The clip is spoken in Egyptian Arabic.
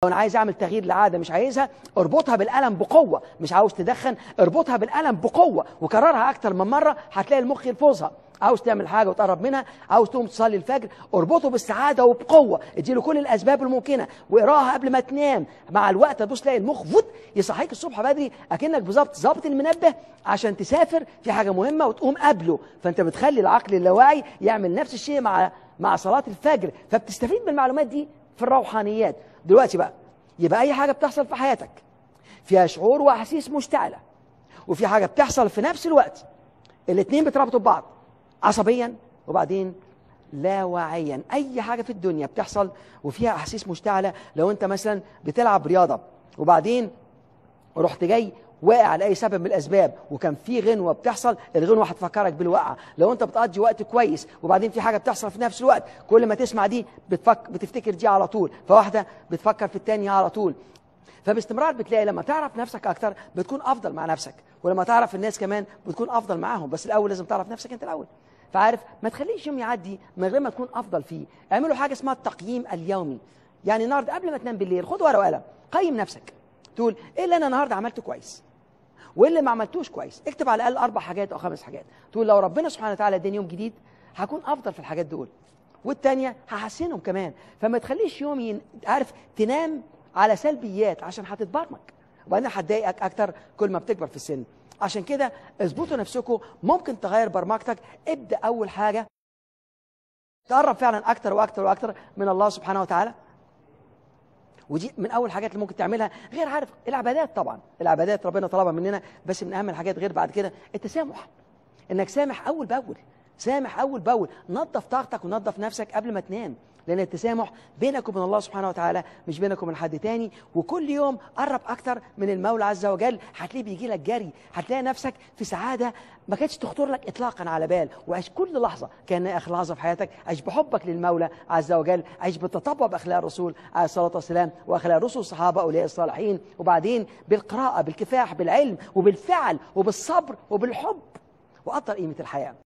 لو انا عايز اعمل تغيير لعاده مش عايزها اربطها بالقلم بقوه مش عاوز تدخن اربطها بالقلم بقوه وكررها اكتر من مره هتلاقي المخ يلفظها عاوز تعمل حاجه وتقرب منها عاوز تقوم تصلي الفجر اربطه بالسعاده وبقوه اديله كل الاسباب الممكنه واقراها قبل ما تنام مع الوقت تبص تلاقي المخ فوت يصحيك الصبح بدري اكنك بالظبط ظابط المنبه عشان تسافر في حاجه مهمه وتقوم قبله فانت بتخلي العقل اللاواعي يعمل نفس الشيء مع مع صلاه الفجر فبتستفيد من المعلومات دي في الروحانيات دلوقتي بقى يبقى اي حاجه بتحصل في حياتك فيها شعور واحاسيس مشتعله وفي حاجه بتحصل في نفس الوقت الاثنين بيتربطوا ببعض عصبيا وبعدين لا واعيا اي حاجه في الدنيا بتحصل وفيها احاسيس مشتعله لو انت مثلا بتلعب رياضه وبعدين رحت جاي واقع لاي سبب من الاسباب وكان في غنوه بتحصل الغنوه هتفكرك بالوقعه لو انت بتقضي وقت كويس وبعدين في حاجه بتحصل في نفس الوقت كل ما تسمع دي بتفك بتفتكر دي على طول فواحده بتفكر في الثانيه على طول فباستمرار بتلاقي لما تعرف نفسك اكتر بتكون افضل مع نفسك ولما تعرف الناس كمان بتكون افضل معاهم بس الاول لازم تعرف نفسك انت الاول فعارف ما تخليش يوم يعدي من غير ما تكون افضل فيه اعملوا حاجه اسمها التقييم اليومي يعني النهارده قبل ما تنام بالليل خد ورقه وقلم قيم نفسك تقول ايه اللي انا النهارده عملته كويس وايه اللي ما عملتوش كويس اكتب على الاقل اربع حاجات او خمس حاجات تقول لو ربنا سبحانه وتعالى اداني يوم جديد هكون افضل في الحاجات دول والتانية هحسنهم كمان فما تخليش يوم ين... عارف تنام على سلبيات عشان هتتبرمج وبعدين هتضايقك اكتر كل ما بتكبر في السن عشان كده اظبطوا نفسكم ممكن تغير برمجتك ابدا اول حاجه تقرب فعلا اكتر واكتر واكتر من الله سبحانه وتعالى ودي من اول الحاجات اللي ممكن تعملها غير عارف العبادات طبعا العبادات ربنا طلبها مننا بس من اهم الحاجات غير بعد كده التسامح انك سامح اول باول سامح اول باول نظف طاقتك ونظف نفسك قبل ما تنام لان التسامح بينك وبين الله سبحانه وتعالى مش بينك وبين حد تاني وكل يوم قرب اكتر من المولى عز وجل هتلاقيه بيجي لك جري هتلاقي نفسك في سعاده ما كانتش تخطر لك اطلاقا على بال وعيش كل لحظه كان اخر لحظه في حياتك عيش بحبك للمولى عز وجل عيش بالتطبع باخلاق الرسول عليه الصلاه والسلام واخلاق الرسل الصحابه اولياء الصالحين وبعدين بالقراءه بالكفاح بالعلم وبالفعل وبالصبر وبالحب وقدر قيمه الحياه